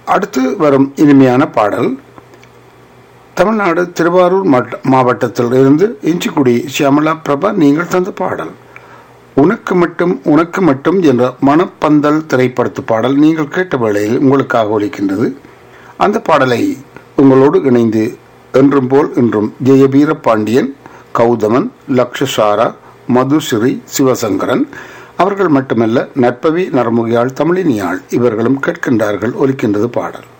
அடுத்து வரும் இனிமையான பாடல் தமிழ்நாடு திருவாரூர் மாவட்ட- மாவட்டத்தில் இருந்து இஞ்சிக்குடி சியாமலா பிரபா நீங்கள் தந்த பாடல் உனக்கு மட்டும் உனக்கு மட்டும் என்ற மனப்பந்தல் திரைப்படத்து பாடல் நீங்கள் கேட்ட வேளையில் உங்களுக்காக ஒலிக்கின்றது அந்த பாடலை உங்களோடு இணைந்து என்றும் போல் இன்றும் ஜெயபீர பாண்டியன் கௌதமன் லக்ஷசாரா மதுஸ்ரீ சிவசங்கரன் அவர்கள் மட்டுமல்ல நட்பவி நரமுகியாள் தமிழினியாள் இவர்களும் கேட்கின்றார்கள் ஒலிக்கின்றது பாடல்